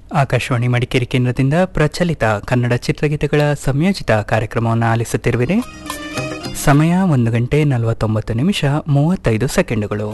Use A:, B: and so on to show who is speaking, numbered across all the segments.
A: ಆಕಾಶವಾಣಿ ಮಡಿಕೇರಿ ಕೇಂದ್ರದಿಂದ ಪ್ರಚಲಿತ ಕನ್ನಡ ಚಿತ್ರಗೀತೆಗಳ ಸಂಯೋಜಿತ ಕಾರ್ಯಕ್ರಮವನ್ನು ಆಲಿಸುತ್ತಿರುವಿರಿ ಸಮಯ ಒಂದು ಗಂಟೆ ನಲವತ್ತೊಂಬತ್ತು ನಿಮಿಷ ಮೂವತ್ತೈದು ಸೆಕೆಂಡುಗಳು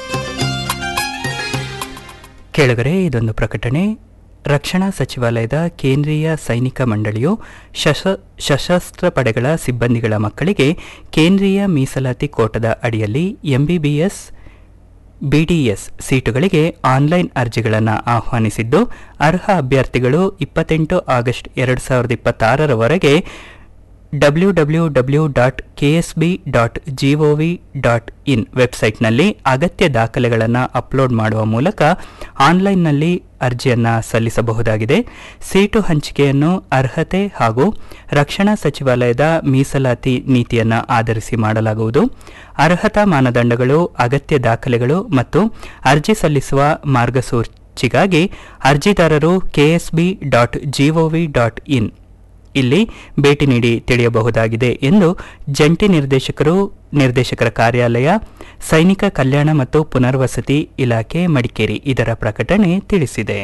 A: ಕೇಳುಗರೆ ಇದೊಂದು ಪ್ರಕಟಣೆ ರಕ್ಷಣಾ ಸಚಿವಾಲಯದ ಕೇಂದ್ರೀಯ ಸೈನಿಕ ಮಂಡಳಿಯು ಶಶ ಸಶಸ್ತ್ರ ಪಡೆಗಳ ಸಿಬ್ಬಂದಿಗಳ ಮಕ್ಕಳಿಗೆ ಕೇಂದ್ರೀಯ ಮೀಸಲಾತಿ ಕೋಟದ ಅಡಿಯಲ್ಲಿ ಎಂಬಿಬಿಎಸ್ ಬಿಡಿಎಸ್ ಸೀಟುಗಳಿಗೆ ಆನ್ಲೈನ್ ಅರ್ಜಿಗಳನ್ನು ಆಹ್ವಾನಿಸಿದ್ದು ಅರ್ಹ ಅಭ್ಯರ್ಥಿಗಳು ಇಪ್ಪತ್ತೆಂಟು ಆಗಸ್ಟ್ ಎರಡು ಸಾವಿರದ ಇಪ್ಪತ್ತಾರರವರೆಗೆ W W W dot KSB dot GOV dot in ವೆಬ್ಸೈಟ್ನಲ್ಲಿ ಅಗತ್ಯ ದಾಖಲೆಗಳನ್ನು ಅಪ್ಲೋಡ್ ಮಾಡುವ ಮೂಲಕ ಆನ್ಲೈನ್ನಲ್ಲಿ ಅರ್ಜಿಯನ್ನು ಸಲ್ಲಿಸಬಹುದಾಗಿದೆ ಸೀಟು ಹಂಚಿಕೆಯನ್ನು ಅರ್ಹತೆ ಹಾಗೂ ರಕ್ಷಣಾ ಸಚಿವಾಲಯದ ಮೀಸಲಾತಿ ನೀತಿಯನ್ನು ಆಧರಿಸಿ ಮಾಡಲಾಗುವುದು ಅರ್ಹತಾ ಮಾನದಂಡಗಳು ಅಗತ್ಯ ದಾಖಲೆಗಳು ಮತ್ತು ಅರ್ಜಿ ಸಲ್ಲಿಸುವ ಮಾರ್ಗಸೂಚಿಗಾಗಿ ಅರ್ಜಿದಾರರು KSB dot GOV dot in ಇಲ್ಲಿ ಭೇಟಿ ನೀಡಿ ತಿಳಿಯಬಹುದಾಗಿದೆ ಎಂದು ಜಂಟಿ ನಿರ್ದೇಶಕರು ನಿರ್ದೇಶಕರ ಕಾರ್ಯಾಲಯ ಸೈನಿಕ ಕಲ್ಯಾಣ ಮತ್ತು ಪುನರ್ವಸತಿ ಇಲಾಖೆ ಮಡಿಕೇರಿ ಇದರ ಪ್ರಕಟಣೆ ತಿಳಿಸಿದೆ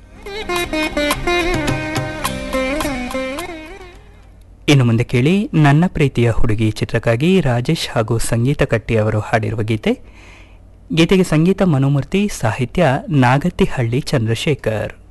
A: ಇನ್ನು ಮುಂದೆ ಕೇಳಿ ನನ್ನ ಪ್ರೀತಿಯ ಹುಡುಗಿ ಚಿತ್ರಕ್ಕಾಗಿ ರಾಜೇಶ್ ಹಾಗೂ ಸಂಗೀತ ಕಟ್ಟಿ ಅವರು ಹಾಡಿರುವ ಗೀತೆ ಗೀತೆಗೆ ಸಂಗೀತ ಮನೋಮೂರ್ತಿ ಸಾಹಿತ್ಯ ನಾಗತಿಹಳ್ಳಿ ಚಂದ್ರಶೇಖರ್